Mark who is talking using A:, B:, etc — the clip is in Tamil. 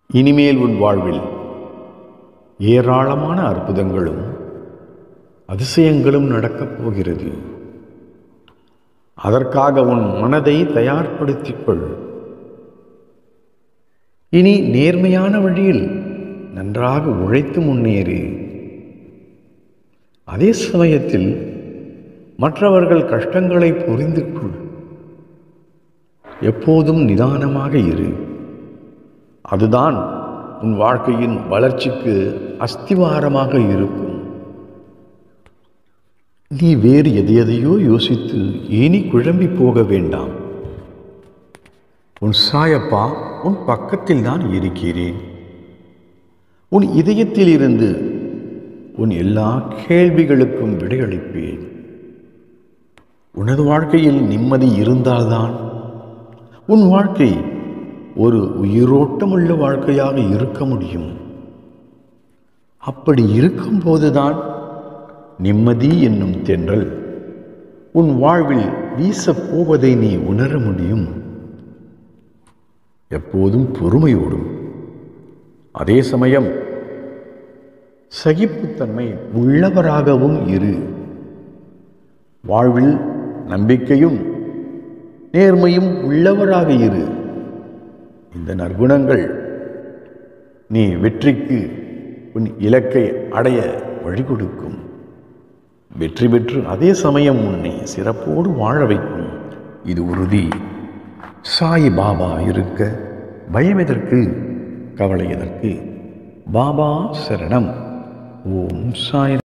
A: இனிமேல் உன் வாழ்வில் ஏராளமான அற்புதங்களும் அதிசயங்களும் நடக்கப் போகிறது அதற்காக உன் மனதை தயார்படுத்திக் கொள் இனி நேர்மையான வழியில் நன்றாக உழைத்து முன்னேறு அதே சமயத்தில் மற்றவர்கள் கஷ்டங்களை புரிந்து கொள் எப்போதும் நிதானமாக இரு அதுதான் உன் வாழ்க்கையின் வளர்ச்சிக்கு அஸ்திவாரமாக இருக்கும் நீ வேறு எதையதையோ யோசித்து ஏனி குழம்பி போக வேண்டாம் உன் சாயப்பா உன் பக்கத்தில் தான் இருக்கிறேன் உன் இதயத்தில் இருந்து உன் எல்லா கேள்விகளுக்கும் விடையளிப்பேன் உனது வாழ்க்கையில் நிம்மதி இருந்தால்தான் உன் வாழ்க்கை ஒரு உயிரோட்டமுள்ள வாழ்க்கையாக இருக்க முடியும் அப்படி இருக்கும்போதுதான் நிம்மதி என்னும் தென்றல் உன் வாழ்வில் வீசப் போவதை நீ உணர முடியும் எப்போதும் பொறுமையோடும் அதே சமயம் சகிப்புத்தன்மை உள்ளவராகவும் இரு வாழ்வில் நம்பிக்கையும் நேர்மையும் உள்ளவராக இரு இந்த நற்குணங்கள் நீ வெற்றிக்கு உன் இலக்கை அடைய வழி கொடுக்கும் வெற்றி பெற்று அதே சமயம் உன்னை சிறப்போடு வாழ வைக்கும் இது உறுதி சாய் பாபா இருக்க பயம் எதற்கு கவலை எதற்கு பாபா சரணம் ஓம் சாய்